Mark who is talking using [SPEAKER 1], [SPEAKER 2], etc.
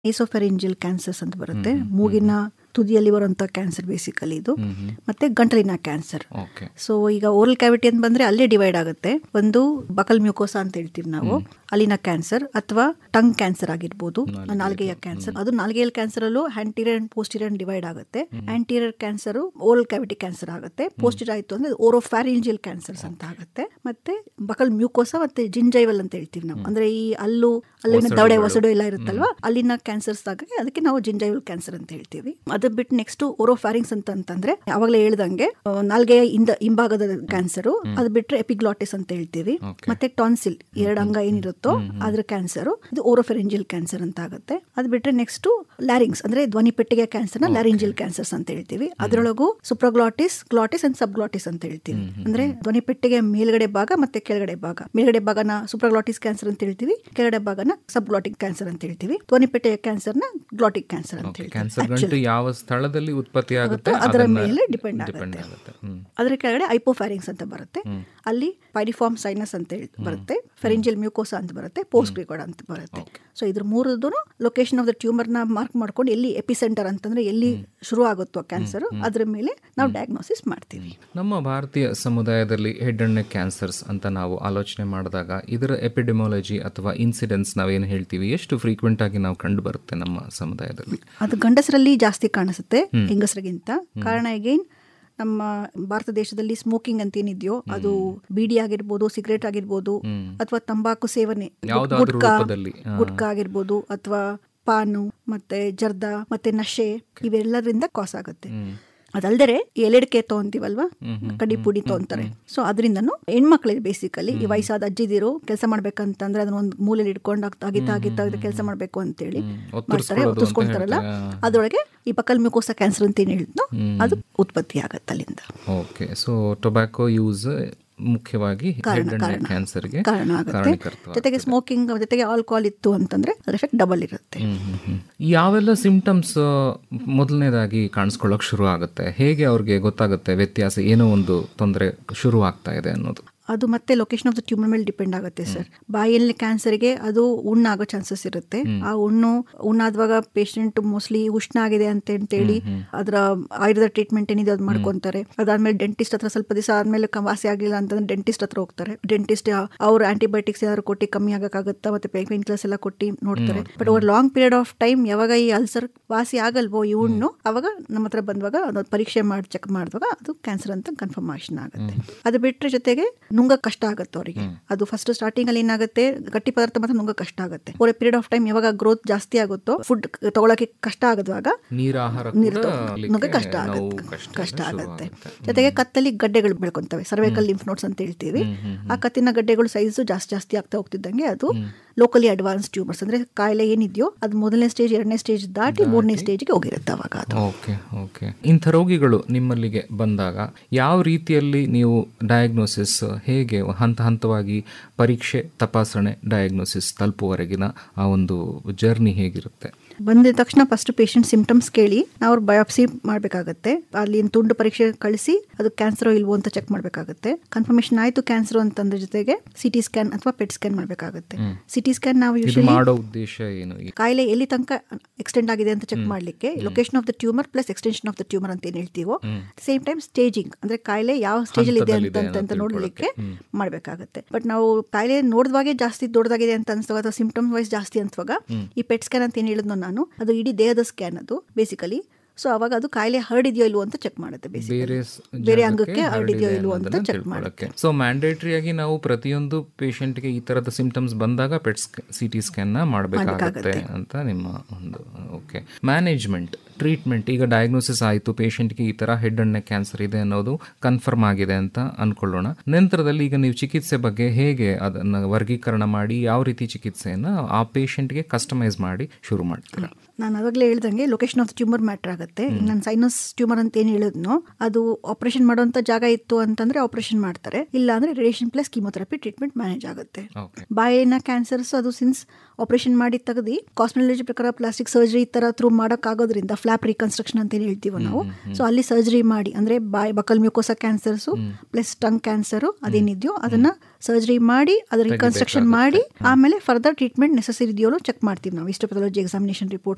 [SPEAKER 1] ಈಸೋಫೆರಿಂಜಿಯಲ್ cancers ಅಂತ ಬರುತ್ತೆ ಮೂಗಿನ ತುದಿಯಲ್ಲಿ ಬರುವಂಥ ಕ್ಯಾನ್ಸರ್ ಬೇಸಿಕಲಿ ಇದು ಮತ್ತೆ ಗಂಟಲಿನ ಕ್ಯಾನ್ಸರ್
[SPEAKER 2] ಓಕೆ
[SPEAKER 1] ಸೊ ಈಗ ಓರಲ್ ಕ್ಯಾವಿಟಿ ಅಂತ ಬಂದ್ರೆ ಅಲ್ಲೇ ಡಿವೈಡ್ ಆಗುತ್ತೆ ಒಂದು ಬಕಲ್ ಮ್ಯೂಕೋಸಾ ಅಂತ ಹೇಳ್ತೀವಿ ನಾವು ಅಲ್ಲಿನ ಕ್ಯಾನ್ಸರ್ ಅಥವಾ ಟಂಗ್ ಕ್ಯಾನ್ಸರ್ ಆಗಿರ್ಬೋದು ನಾಲ್ಗೆಯ ಕ್ಯಾನ್ಸರ್ ಅದು ನಾಲ್ಗೆಯ ಕ್ಯಾನ್ಸರ್ ಅಲ್ಲೂ ಆಂಟೀರಿಯರ್ ಅಂಡ್ ಪೋಸ್ಟೀರಿಯರ್ ಡಿವೈಡ್ ಆಗುತ್ತೆ anterior cancer oral cavity cancer ಆಗುತ್ತೆ ಪೋಸ್ಟೀರಿಯರ್ ಆಯ್ತು ಅಂದ್ರೆ ಓರೋಫ್ಯಾರಿಂಜಿಯಲ್ ಕ್ಯಾನ್ಸರ್ಸ್ ಅಂತ ಆಗುತ್ತೆ ಮತ್ತೆ ಬಕಲ್ ಮ್ಯೂಕೋಸಾ ಮತ್ತೆ ಜಿಂಜೈವಲ್ ಅಂತ ಹೇಳ್ತೀವಿ ನಾವು ಅಂದ್ರೆ ಈ ಅಲ್ಲು ಅಲ್ಲಿನ ದವಡೆ ಹೊಸಡು ಎಲ್ಲ ಇರುತ್ತಲ್ವಾ ಅಲ್ಲಿನ ಕ್ಯಾನ್ಸರ್ಸ್ ಆಗಿ ಅದಕ್ಕೆ ನಾವು ಜಿಂಜೈವಲ್ ಕ್ಯಾನ್ಸರ್ ಅಂತ ಹೇಳ್ತೀವಿ ಅದು ಬಿಟ್ಟು ನೆಕ್ಸ್ಟ್ ಓರೋಫ್ಯಾರಿಂಗ್ಸ್ ಅಂತ ಅಂತಂದ್ರೆ ಅವಾಗಲೇ ಹೇಳ್ದಂಗೆ ಆ, ನಾಲ್ಗೆಯ ಇಂದ ಹಿಂಭಾಗದ ಕ್ಯಾನ್ಸರ್ ಅದು ಬಿಟ್ರೆ ಎಪಿಗ್ಲಾಟಿಸ್ ಅಂತ ಹೇಳ್ತೀವಿ ಮತ್ತೆ ಟಾನ್ಸಿಲ್ ಎರಡು ಅಂಗ ಏನಿರುತ್ತೋ ಅದ್ರ ಕ್ಯಾನ್ಸರ್ ಇದು ಓರೋಫೆರಿಂಜಿಯಲ್ ಕ್ಯಾನ್ಸರ್ ಅಂತ ಆಗುತ್ತೆ ಅದು ಬಿಟ್ರೆ ನೆಕ್ಸ್ಟ್ ಲ್ಯಾರಿಂಗ್ಸ್ ಅಂದ್ರೆ ಧ್ವನಿ ಪೆಟ್ಟಿಗೆ ಕ್ಯಾನ್ಸರ್ ನ ಲ್ಯಾರಿಂಜಿಯಲ್ ಕ್ಯಾನ್ಸರ್ಸ್ ಅಂತ ಹೇಳ್ತೀವಿ ಅದರೊಳಗು ಸುಪ್ರಗ್ಲಾಟಿಸ್ ಗ್ಲಾಟಿಸ್ ಅಂಡ್ ಸಬ್ಗ್ಲಾಟಿಸ್ ಅಂತ ಹೇಳ್ತೀವಿ ಅಂದ್ರೆ ಧ್ವನಿ ಪೆಟ್ಟಿಗೆ ಮೇಲ್ಗಡೆ ಭಾಗ ಮತ್ತೆ ಕೆಳಗಡೆ ಭಾಗ ಮೇಲ್ಗಡೆ ಭಾಗನ ಸುಪ್ರಗ್ಲಾಟಿಸ್ ಕ್ಯಾನ್ಸರ್ ಅಂತ ಹೇಳ್ತೀವಿ ಕೆಳಗಡೆ ಭಾಗನ ಸಬ್ಗ್ಲಾಟಿಕ್ ಕ್ಯಾನ್ಸರ್ ಅಂತ ಹೇಳ್ತೀವಿ ಧ್ವನಿ ಪೆಟ್ಟಿಗೆ ಕ್ಯಾನ್ಸರ್ ನ ಗ್ಲಾಟಿಕ್ ಕ್ಯಾನ್ಸರ್ ಅಂತ ಹೇಳ್ತೀವಿ
[SPEAKER 2] ಕ್ಯಾನ್ಸರ್ ಗಂಟು ಯಾವ ಸ್ಥಳದಲ್ಲಿ ಉತ್ಪತ್ತಿ ಆಗುತ್ತೆ
[SPEAKER 1] ಅದರ
[SPEAKER 2] ಅದನ್ನ
[SPEAKER 1] ಮೇಲೆ ಡಿಪೆಂಡ್
[SPEAKER 2] ಡಿಪೆಂಡ್
[SPEAKER 1] ಆಗುತ್ತೆ
[SPEAKER 2] ಆಗುತ್ತೆ ಹ್ಮ್
[SPEAKER 1] ಅದರ ಕೆಳಗಡೆ ಐಪೋಫ್ಯಾರಿಂಗ್ಸ್ ಅಂತ ಬರುತ್ತೆ ಅಲ್ಲಿ ಪೈರಿಫಾರ್ಮ್ ಸೈನಸ್ ಅಂತ ಹೇಳಿ ಬರುತ್ತೆ ಫೆರಿಂಜಿಯಲ್ ಮ್ಯೂಕೋಸಾ ಅಂತ ಬರುತ್ತೆ ಪೋಸ್ಟ್ ಗ್ರಿಕೋಡ್ ಅಂತ ಬರುತ್ತೆ ಸೊ ಇದ್ರ ಮೂರದ್ದು ಲೊಕೇಶನ್ ಆಫ್ ದ ಟ್ಯೂಮರ್ ನ ಮಾರ್ಕ್ ಮಾಡ್ಕೊಂಡು ಎಲ್ಲಿ ಎಪಿಸೆಂಟರ್ ಅಂತಂದ್ರೆ ಎಲ್ಲಿ ಶುರು ಆಗುತ್ತೋ ಕ್ಯಾನ್ಸರ್ ಅದ್ರ ಮೇಲೆ ನಾವು ಡಯಾಗ್ನೋಸಿಸ್ ಮಾಡ್ತೀವಿ
[SPEAKER 2] ನಮ್ಮ ಭಾರತೀಯ ಸಮುದಾಯದಲ್ಲಿ ಹೆಡ್ ಅಂಡ್ ನೆಕ್ ಕ್ಯಾನ್ಸರ್ಸ್ ಅಂತ ನಾವು ಆಲೋಚನೆ ಮಾಡಿದಾಗ ಇದರ ಎಪಿಡೆಮಾಲಜಿ ಅಥವಾ ಇನ್ಸಿಡೆನ್ಸ್ ನಾವೇನು ಹೇಳ್ತೀವಿ ಎಷ್ಟು ಫ್ರೀಕ್ವೆಂಟ್ ಆಗಿ ನಾವು ಕಂಡು ಬರುತ್ತೆ ನಮ್ಮ ಸಮುದಾಯದಲ್ಲಿ
[SPEAKER 1] ಅದು ಗಂಡಸರಲ್ಲಿ ಜಾಸ್ತಿ ಕಾಣಿಸುತ್ತೆ ಹೆಂಗಸರಿಗಿಂತ ಕಾರಣ ಅಗೈನ್ ನಮ್ಮ ಭಾರತ ದೇಶದಲ್ಲಿ ಸ್ಮೋಕಿಂಗ್ ಅಂತ ಏನಿದೆಯೋ ಅದು ಬೀಡಿ ಆಗಿರ್ಬೋದು ಸಿಗರೇಟ್ ಆಗಿರ್ಬೋದು ಅಥವಾ ತಂಬಾಕು ಸೇವನೆ
[SPEAKER 2] ಯಾವ್ದಾದ್ರು
[SPEAKER 1] ಗುಟ್ಕಾ
[SPEAKER 2] ರೂಪದಲ್ಲಿ, ಆ.
[SPEAKER 1] ಗುಟ್ಕಾ ಆಗಿರ್ಬೋದು ಅಥವಾ ಪಾನು ಮತ್ತೆ ಜರ್ದ ಮತ್ತೆ ನಶೆ ಇವೆಲ್ಲದರಿಂದ ಕಾಸ್ ಆಗುತ್ತೆ ಅದಲ್ದರೆ ಎಲೆಡಿಕೆ ತಗೊಂತೀವಲ್ವಾ ಕಡ್ಡಿ ಪುಡಿ ತಗೊಂತಾರೆ ಸೊ ಅದರಿಂದನು ಹೆಣ್ಮಕ್ಳಿಗೆ ಬೇಸಿಕಲಿ ಈ ವಯಸ್ಸಾದ ಅಜ್ಜಿದಿರು ಕೆಲಸ ಮಾಡ್ಬೇಕಂತಂದ್ರೆ ಅದನ್ನ ಒಂದು ಮೂಲೆಯಲ್ಲಿ ಇಟ್ಕೊಂಡು ಅಗಿತಾ ಅಗಿತಾ ಕೆಲಸ ಮಾಡ್ಬೇಕು ಅಂತೇಳಿ ಮಾಡ್ತಾರೆ
[SPEAKER 2] ಒತ್ತಿಸ್ಕೊಳ್ಳೋದು ಅಂತ
[SPEAKER 1] ಒತ್ತಿಸ್ಕೊಂತಾರಲ್ಲ
[SPEAKER 2] ಹೇಳ್ತಾರೆ.
[SPEAKER 1] ಅದರೊಳಗೆ ಈ ಬಕಲ್ ಮ್ಯೂಕೋಸ ಕ್ಯಾನ್ಸರ್ ಅಂತ ಏನು ಹೇಳಿದ್ನೋ ಅದು ಉತ್ಪತ್ತಿ ಆಗತ್ತೆ ಅಲ್ಲಿಂದ
[SPEAKER 2] ಓಕೆ ಸೊ ಟೊಬ್ಯಾಕೊ ಯೂಸ್ ಮುಖ್ಯವಾಗಿ
[SPEAKER 1] ಕಾರಣ
[SPEAKER 2] ಹೆಡ್ ಅಂಡ್
[SPEAKER 1] ಕಾರಣ
[SPEAKER 2] ನೆಕ್ ಕ್ಯಾನ್ಸರ್ಗೆ
[SPEAKER 1] ಕಾರಣ ಆಗುತ್ತೆ
[SPEAKER 2] ಕಾರಣೀಕರ್ತವಾಗುತ್ತೆ.
[SPEAKER 1] ಜೊತೆಗೆ ಸ್ಮೋಕಿಂಗ್ ಜೊತೆಗೆ ಆಲ್ಕೋಹಾಲ್ ಇತ್ತು ಅಂತಂದ್ರೆ ಅದ್ರ ಎಫೆಕ್ಟ್ ಡಬಲ್ ಇರುತ್ತೆ
[SPEAKER 2] ಹ್ಮ್, ಹ್ಮ್, ಹ್ಮ್. ಯಾವೆಲ್ಲ ಸಿಂಪ್ಟಮ್ಸ್ ಮೊದಲನೇದಾಗಿ ಕಾಣಿಸ್ಕೊಳ್ಳೋಕೆ ಶುರು ಆಗುತ್ತೆ ಹೇಗೆ ಅವ್ರಿಗೆ ಗೊತ್ತಾಗುತ್ತೆ ವ್ಯತ್ಯಾಸ ಏನೋ ಒಂದು ತೊಂದರೆ ಶುರು ಆಗ್ತಾ ಇದೆ ಅನ್ನೋದು
[SPEAKER 1] ಅದು ಮತ್ತೆ ಲೊಕೇಶನ್ ಆಫ್ ದ ಟ್ಯೂಮರ್ ಮೇಲೆ ಡಿಪೆಂಡ್ ಆಗುತ್ತೆ ಸರ್ ಬಾಯಲ್ಲಿ ಕ್ಯಾನ್ಸರ್ಗೆ ಅದು ಹುಣ್ಣಾಗೋ ಚಾನ್ಸಸ್ ಇರುತ್ತೆ ಆ ಹುಣ್ಣು ಹುಣ್ಣಾದವಾಗ ಪೇಷಂಟ್ ಮೋಸ್ಟ್ಲಿ ಉಷ್ಣ ಆಗಿದೆ ಅಂತ ಅಂತೇಳಿ ಅದರ ಆಯುರ್ವೇದ ಟ್ರೀಟ್ಮೆಂಟ್ ಏನಿದೆ ಅದು ಮಾಡ್ಕೊಂತಾರೆ ಅದಾದ್ಮೇಲೆ ಡೆಂಟಿಸ್ಟ್ ಹತ್ರ ಸ್ವಲ್ಪ ದಿವಸ ಆದ್ಮೇಲೆ ಕ- ವಾಸಿ ಆಗಿಲ್ಲ ಅಂತಂದ್ರೆ ಡೆಂಟಿಸ್ಟ್ ಹತ್ರ ಹೋಗ್ತಾರೆ ಡೆಂಟಿಸ್ಟ್ ಅವ್ರು ಆಂಟಿಬಯೋಟಿಕ್ಸ್ ಏನಾದ್ರು ಕೊಟ್ಟು ಕಮ್ಮಿ ಆಗಕ್ಕಾಗತ್ತಾ ಮತ್ತೆ ಪೇನ್ ಕಿಲ್ಲರ್ಸ್ ಎಲ್ಲ ಕೊಟ್ಟು ನೋಡ್ತಾರೆ but over long period of time ಯಾವಾಗ ಈ ಅಲ್ಸರ್ ವಾಸಿ ಆಗಲ್ವೋ ಈ ಹುಣ್ಣು ಅವಾಗ ನಮ್ಮ ಹತ್ರ ಬಂದಾಗ ಅದು ಪರೀಕ್ಷೆ ಮಾಡಿ ಚೆಕ್ ಮಾಡಿದಾಗ ಅದು ಕ್ಯಾನ್ಸರ್ ಅಂತ ಕನ್ಫರ್ಮೇಷನ್ ಆಗುತ್ತೆ ಅದು ಬಿಟ್ಟರೆ ಜೊತೆಗೆ ನುಂಗ ಕಷ್ಟ ಆಗುತ್ತೆ ಅವರಿಗೆ ಅದು ಫಸ್ಟ್ ಸ್ಟಾರ್ಟಿಂಗ್ ಅಲ್ಲಿ ಏನಾಗುತ್ತೆ ಗಟ್ಟಿ ಪದಾರ್ಥ ಮಾತ್ರ ನುಂಗ ಕಷ್ಟ ಆಗುತ್ತೆ ಓವರ್ ಪೀರಿಯಡ್ ಆಫ್ ಟೈಮ್ ಯಾವಾಗ ಗ್ರೋತ್ ಜಾಸ್ತಿ ಆಗುತ್ತೋ ಫುಡ್ ತಗೊಳಕ್ಕೆ ಕಷ್ಟ ಆಗದುವಾಗ
[SPEAKER 2] ನೀರ ಆಹಾರ
[SPEAKER 1] ನೀರು
[SPEAKER 2] ಕೂಡ
[SPEAKER 1] ನುಂಗ
[SPEAKER 2] ಆಗ್ಲಿಕ್ಕೆ
[SPEAKER 1] ಕಷ್ಟ
[SPEAKER 2] ನೋವು
[SPEAKER 1] ಆಗುತ್ತೆ
[SPEAKER 2] ಕಷ್ಟ
[SPEAKER 1] ಕಷ್ಟ
[SPEAKER 2] ಶುರು
[SPEAKER 1] ಆಗುತ್ತೆ
[SPEAKER 2] ಆಗುತ್ತೆ.
[SPEAKER 1] ಜೊತೆಗೆ ಕತ್ತಲ್ಲಿ ಗಡ್ಡೆಗಳು ಬೆಳ್ಕೊಂತವೆ ಸರ್ವೈಕಲ್ ಲಿಂಫ್ ನೋಟ್ಸ್ ಅಂತ ಹೇಳ್ತೀವಿ ಆ ಕತ್ತಿನ ಗಡ್ಡೆಗಳು ಸೈಜು ಜಾಸ್ತಿ ಜಾಸ್ತಿ ಆಗ್ತಾ ಹೋಗ್ತಿದ್ದಂಗೆ ಅದು ಲೋಕಲಿ ಅಡ್ವಾನ್ಸ್ ಟ್ಯೂಮರ್ಸ್ ಅಂದ್ರೆ ಕಾಯಿಲೆ ಏನಿದೆಯೋ ಅದು ಮೊದಲನೇ ಸ್ಟೇಜ್ ಎರಡನೇ ಸ್ಟೇಜ್ ದಾಟಿ ಮೂರನೇ ಸ್ಟೇಜ್ಗೆ ಹೋಗಿರುತ್ತೆ ಅವಾಗ ಅದು
[SPEAKER 2] ಓಕೆ ಓಕೆ ಇಂಥ ರೋಗಿಗಳು ನಿಮ್ಮಲ್ಲಿಗೆ ಬಂದಾಗ ಯಾವ ರೀತಿಯಲ್ಲಿ ನೀವು ಡಯಾಗ್ನೋಸಿಸ್ ಹೇಗೆ ಹಂತ ಹಂತವಾಗಿ ಪರೀಕ್ಷೆ ತಪಾಸಣೆ ಡಯಾಗ್ನೋಸಿಸ್ ತಲುಪುವವರೆಗಿನ ಆ ಒಂದು ಜರ್ನಿ ಹೇಗಿರುತ್ತೆ
[SPEAKER 1] ಬಂದಿದ ತಕ್ಷಣ ಫಸ್ಟ್ ಪೇಷಂಟ್ ಸಿಂಪ್ಟಮ್ಸ್ ಕೇಳಿ ನಾವು ಬಯೋಪ್ಸಿ ಮಾಡಬೇಕಾಗತ್ತೆ ಅಲ್ಲಿ ಒಂದ್ ತುಂಡು ಪರೀಕ್ಷೆ ಕಳಿಸಿ ಅದು ಕ್ಯಾನ್ಸರ್ ಇಲ್ವೋ ಅಂತ ಚೆಕ್ ಮಾಡಬೇಕಾಗುತ್ತೆ ಕನ್ಫರ್ಮೇಶನ್ ಆಯ್ತು ಕ್ಯಾನ್ಸರ್ ಅಂತಂದ್ರ ಜೊತೆಗೆ ಸಿಟಿ ಸ್ಕ್ಯಾನ್ ಅಥವಾ ಪೆಟ್ ಸ್ಕ್ಯಾನ್ ಮಾಡಬೇಕಾಗುತ್ತೆ ಸಿಟಿ ಸ್ಕ್ಯಾನ್ ನಾವು
[SPEAKER 2] ಇದು
[SPEAKER 1] ಯೂಶಲಿ
[SPEAKER 2] ಮಾಡೋ ಉದ್ದೇಶ ಏನು ಈ-
[SPEAKER 1] ಕಾಯಿಲೆ ಎಲ್ಲಿ ತನಕ ಎಕ್ಸ್ಟೆಂಡ್ ಆಗಿದೆ ಅಂತ ಚೆಕ್ ಮಾಡ್ಲಿಕ್ಕೆ location of the tumour plus extension of the tumour ಅಂತ ಏನ್ ಹೇಳ್ತೀವೋ ಸೇಮ್ ಟೈಮ್ ಸ್ಟೇಜಿಂಗ್ ಅಂದ್ರೆ ಕಾಯಿಲೆ ಯಾವ ಸ್ಟೇಜ್ ಅಲ್ಲಿ ಇದೆ ಅಂತ ಅಂತ- ಅಂತ ನೋಡ್ಲಿಕ್ಕೆ ಮಾಡ್ಬೇಕಾಗುತ್ತೆ ಬಟ್ ನಾವು ಕಾಯಿಲೆ ನೋಡಿದವಾಗೆ ಜಾಸ್ತಿ ದೊಡ್ಡದಾಗಿದೆ ಅಂತ ಅನ್ಸುವಾಗ ಅಥವಾ ಸಿಂಪ್ಟಮ್ ವೈಸ್ ಜಾಸ್ತಿ ಅನ್ಸುವಾಗ ಈ ಪೆಟ್ ಸ್ಕ್ಯಾನ್ ಅಂತ ಏನ್ ಹೇಳಿದ್ನೋ ನಾನು ಅದು ಇಡೀ ದೇಹದ ಸ್ಕ್ಯಾನ್ ಅದು ಬೇಸಿಕಲಿ ಸೊ ಅವಾಗ ಅದು ಕಾಯಿಲೆ ಹರಡಿದೆಯೋ ಇಲ್ವೋ ಅಂತ ಚೆಕ್ ಮಾಡುತ್ತೆ
[SPEAKER 2] ಬೇರೆ
[SPEAKER 1] ಬೇಸಿಕಲಿ
[SPEAKER 2] ಸ್-
[SPEAKER 1] ಬೇರೆ
[SPEAKER 2] ಜಾಗಕ್ಕೆ
[SPEAKER 1] ಅಂಗಕ್ಕೆ ಹರಡಿದೆಯೋ
[SPEAKER 2] ಹರಡಿದೆ
[SPEAKER 1] ಇಲ್ವೋ ಅಂತ
[SPEAKER 2] ಅನ್ನೋದನ್ನ
[SPEAKER 1] ಚೆಕ್
[SPEAKER 2] ತಿಳ್ಕೊಳ್ಳೋಕೆ
[SPEAKER 1] ಮಾಡುತ್ತೆ
[SPEAKER 2] ಸೊ ಮ್ಯಾಂಡೇಟರಿ ಆಗಿ ನಾವು ಪ್ರತಿಯೊಂದು ಪೇಷಂಟ್ಗೆ ಈ ತರದ ಸಿಂಪ್ಟಮ್ಸ್ ಬಂದಾಗ ಪೆಟ್ ಸಿ ಟಿ ಸ್ಕ್ಯಾನ್ ನ ಮಾಡಬೇಕಾಗುತ್ತೆ ಅಂತ ನಿಮ್ಮ ಒಂದು ಓಕೆ ಮ್ಯಾನೇಜ್ಮೆಂಟ್ ಟ್ರೀಟ್ಮೆಂಟ್ ಈಗ ಡಯಾಗ್ನೋಸಿಸ್ ಆಯಿತು ಪೇಷಂಟ್ಗೆ ಈ ತರ ಹೆಡ್ ಅಂಡ್ ನೆಕ್ ಕ್ಯಾನ್ಸರ್ ಇದೆ ಅನ್ನೋದು ಕನ್ಫರ್ಮ್ ಆಗಿದೆ ಅಂತ ಅನ್ಕೊಳ್ಳೋಣ ನಂತರದಲ್ಲಿ ಈಗ ನೀವು ಚಿಕಿತ್ಸೆ ಬಗ್ಗೆ ಹೇಗೆ ಅದನ್ನ ವರ್ಗೀಕರಣ ಮಾಡಿ ಯಾವ ರೀತಿ ಚಿಕಿತ್ಸೆಯನ್ನ ಆ ಪೇಷಂಟ್ಗೆ ಕಸ್ಟಮೈಸ್ ಮಾಡಿ ಶುರು ಮಾಡ್ತೀರಾ
[SPEAKER 1] ನಾನು ಅವಾಗಲೇ ಹೇಳ್ದಂಗೆ ಲೊಕೇಶನ್ ಆಫ್ ಟ್ಯೂಮರ್ ಮ್ಯಾಟರ್ ಆಗುತ್ತೆ ಈಗ ನಾನು ಸೈನಸ್ ಟ್ಯೂಮರ್ ಅಂತ ಏನು ಹೇಳಿದ್ನೋ ಅದು ಆಪರೇಷನ್ ಮಾಡುವಂತ ಜಾಗ ಇತ್ತು ಅಂತಂದ್ರೆ ಆಪರೇಷನ್ ಮಾಡ್ತಾರೆ ಇಲ್ಲ ಅಂದ್ರೆ radiation plus chemotherapy treatment manage ಆಗುತ್ತೆ
[SPEAKER 2] ಓಕೆ
[SPEAKER 1] ಬಾಯಿನ ಕ್ಯಾನ್ಸರ್ಸ್ ಅದು ಸಿನ್ಸ್ ಆಪರೇಷನ್ ಮಾಡಿ ತೆಗೆದು ಕಾಸ್ಮೆಟಾಲಜಿ ಪ್ರಕಾರ ಪ್ಲಾಸ್ಟಿಕ್ ಸರ್ಜರಿ ಈ ತರ ಥ್ರೂ ಮಾಡಕ್ ಆಗೋದ್ರಿಂದ ಫ್ಲಾಪ್ ರಿಕನ್ಸ್ಟ್ರಕ್ಷನ್ ಅಂತ ಏನು ಹೇಳ್ತೀವಿ ನಾವು ಸೊ ಅಲ್ಲಿ ಸರ್ಜರಿ ಮಾಡಿ ಅಂದ್ರೆ ಬಾಯಿ buccal mucosa cancers plus tongue cancer ಅದೇನಿದೆಯೋ ಅದನ್ನ ಸರ್ಜರಿ ಮಾಡಿ ಅದ್ರ ರಿಕನ್ಸ್ಟ್ರಕ್ಷನ್ ಮಾಡಿ ಆಮೇಲೆ ಫರ್ದರ್ ಟ್ರೀಟ್ಮೆಂಟ್ ನೆಸಸರಿ ಇದೆಯೋ ಚೆಕ್ ಮಾಡ್ತೀವಿ ನಾವು ಹಿಸ್ಟೋಪಥಾಲಜಿ ಎಕ್ಸಾಮಿನೇಷನ್ ರಿಪೋರ್ಟ್ಸ್